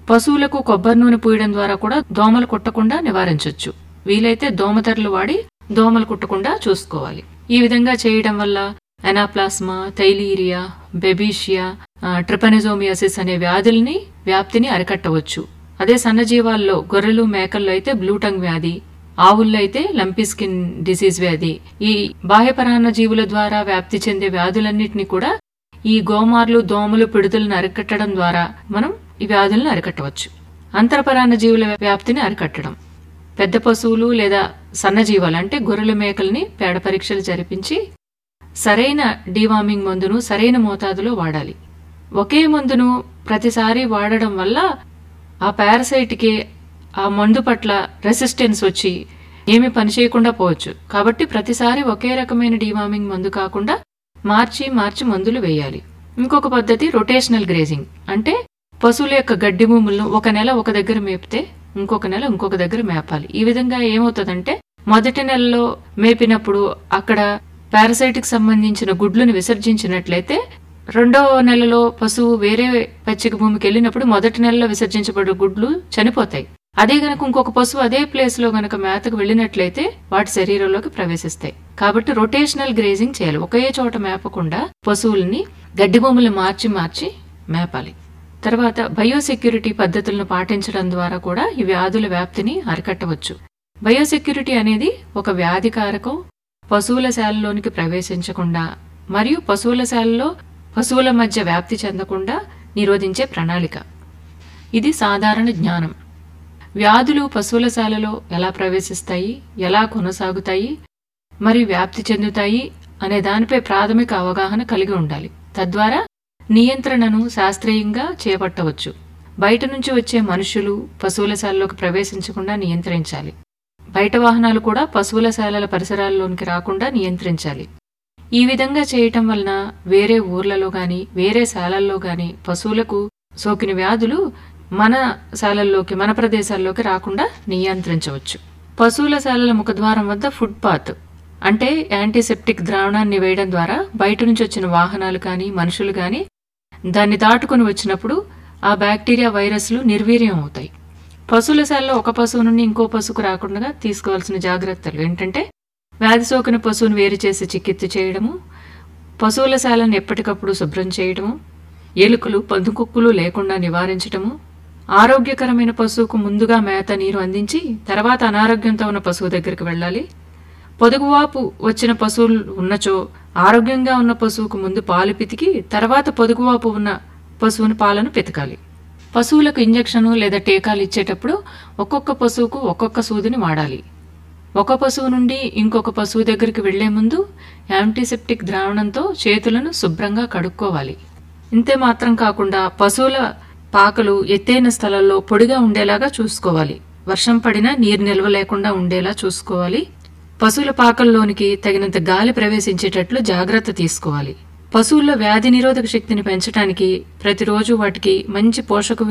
పశువులకు కొబ్బరి నూనె పూయడం ద్వారా కూడా దోమలు కుట్టకుండా నివారించవచ్చు వీలైతే దోమతెరలు వాడి దోమలు కుట్టకుండా చూసుకోవాలి ఈ విధంగా చేయడం వల్ల ఎనాప్లాస్మా థైలీరియా బెబీషియా ఆ, ట్రిపనిజోమియాసిస్ అనే వ్యాధుల్ని వ్యాప్తిని అరికట్టవచ్చు అదే సన్నజీవాల్లో గొర్రెలు మేకల్లో అయితే బ్లూటంగ్ వ్యాధి ఆవుల్లో అయితే లంపీ స్కిన్ డిసీజ్ వ్యాధి ఈ బాహ్యపరాన్న జీవుల ద్వారా వ్యాప్తి చెందే వ్యాధులన్నిటిని కూడా ఈ గోమార్లు దోమలు పిడుదలను అరికట్టడం ద్వారా మనం ఈ వ్యాధులను అరికట్టవచ్చు అంతరపరాన్న జీవుల వ్యాప్తిని అరికట్టడం పెద్ద పశువులు లేదా సన్నజీవాలు అంటే గొర్రెల మేకల్ని పేడ పరీక్షలు జరిపించి సరైన డీవార్మింగ్ మందును సరైన మోతాదులో వాడాలి ఒకే మందును ప్రతిసారి వాడడం వల్ల ఆ పారసైట్కి ఆ మందు పట్ల రెసిస్టెన్స్ వచ్చి ఏమీ పని చేయకుండా పోవచ్చు కాబట్టి ప్రతిసారి ఒకే రకమైన డీవార్మింగ్ మందు కాకుండా మార్చి మార్చి మందులు వేయాలి ఇంకొక పద్ధతి రొటేషనల్ గ్రేజింగ్ అంటే పశువుల యొక్క గడ్డి భూములను ఒక నెల ఒక దగ్గర మేపితే ఇంకొక నెల ఇంకొక దగ్గర మేపాలి ఈ విధంగా ఏమవుతుందంటే మొదటి నెలలో మేపినప్పుడు అక్కడ పారసైటిక్ సంబంధించిన గుడ్లను విసర్జించినట్లయితే రెండో నెలలో పశువు వేరే పచ్చిక భూమికి వెళ్ళినప్పుడు మొదటి నెలలో విసర్జించబడే గుడ్లు చనిపోతాయి అదే గనక ఇంకొక పశువు అదే ప్లేస్ లో గనక మేతకు వెళ్ళినట్లయితే వాటి శరీరంలోకి ప్రవేశిస్తాయి కాబట్టి రొటేషనల్ గ్రేజింగ్ చేయాలి ఒకే చోట మేపకుండా పశువుల్ని గడ్డి భూములు మార్చి మార్చి మేపాలి తర్వాత బయోసెక్యూరిటీ పద్ధతులను పాటించడం ద్వారా కూడా ఈ వ్యాధుల వ్యాప్తిని అరికట్టవచ్చు బయోసెక్యూరిటీ అనేది ఒక వ్యాధి కారకం పశువుల శాలలోనికి ప్రవేశించకుండా మరియు పశువుల శాలలో పశువుల మధ్య వ్యాప్తి చెందకుండా నిరోధించే ప్రణాళిక ఇది సాధారణ జ్ఞానం వ్యాధులు పశువుల శాలలో ఎలా ప్రవేశిస్తాయి ఎలా కొనసాగుతాయి మరియు వ్యాప్తి చెందుతాయి అనే దానిపై ప్రాథమిక అవగాహన కలిగి ఉండాలి తద్వారా నియంత్రణను శాస్త్రీయంగా చేపట్టవచ్చు బయట నుంచి వచ్చే మనుషులు పశువుల శాలలోకి ప్రవేశించకుండా నియంత్రించాలి బయట వాహనాలు కూడా పశువుల శాలల పరిసరాల్లోనికి రాకుండా నియంత్రించాలి ఈ విధంగా చేయటం వలన వేరే ఊర్లలో గాని వేరే శాలల్లో గాని పశువులకు సోకిన వ్యాధులు మన శాలల్లోకి మన ప్రదేశాల్లోకి రాకుండా నియంత్రించవచ్చు పశువుల శాలల ముఖద్వారం వద్ద ఫుడ్ పాత్ అంటే యాంటీసెప్టిక్ ద్రావణాన్ని వేయడం ద్వారా బయట నుంచి వచ్చిన వాహనాలు కానీ మనుషులు కానీ దాన్ని దాటుకొని వచ్చినప్పుడు ఆ బ్యాక్టీరియా వైరస్లు నిర్వీర్యం అవుతాయి పశువుల శాలలో ఒక పశువు నుండి ఇంకో పశువుకు రాకుండా తీసుకోవాల్సిన జాగ్రత్తలు ఏంటంటే వ్యాధి సోకిన పశువును వేరు చేసి చికిత్స చేయడము పశువుల శాలను ఎప్పటికప్పుడు శుభ్రం చేయడము ఎలుకలు పందుకుక్కులు లేకుండా నివారించటము ఆరోగ్యకరమైన పశువుకు ముందుగా మేత నీరు అందించి తర్వాత అనారోగ్యంతో ఉన్న పశువు దగ్గరికి వెళ్ళాలి పొదుగువాపు వచ్చిన పశువులు ఉన్నచో ఆరోగ్యంగా ఉన్న పశువుకు ముందు పాలు పితికి తర్వాత పొదుగువాపు ఉన్న పశువుని పాలను పితకాలి పశువులకు ఇంజెక్షను లేదా టీకాలు ఇచ్చేటప్పుడు ఒక్కొక్క పశువుకు ఒక్కొక్క సూదిని వాడాలి ఒక పశువు నుండి ఇంకొక పశువు దగ్గరికి వెళ్లే ముందు యాంటీసెప్టిక్ ద్రావణంతో చేతులను శుభ్రంగా కడుక్కోవాలి ఇంతే మాత్రం కాకుండా పశువుల పాకలు ఎత్తైన స్థలాల్లో పొడిగా ఉండేలాగా చూసుకోవాలి వర్షం పడినా నీరు నిల్వ లేకుండా ఉండేలా చూసుకోవాలి పశువుల పాకల్లోనికి తగినంత గాలి ప్రవేశించేటట్లు జాగ్రత్త తీసుకోవాలి పశువుల్లో వ్యాధి నిరోధక శక్తిని పెంచడానికి ప్రతిరోజు వాటికి మంచి పోషక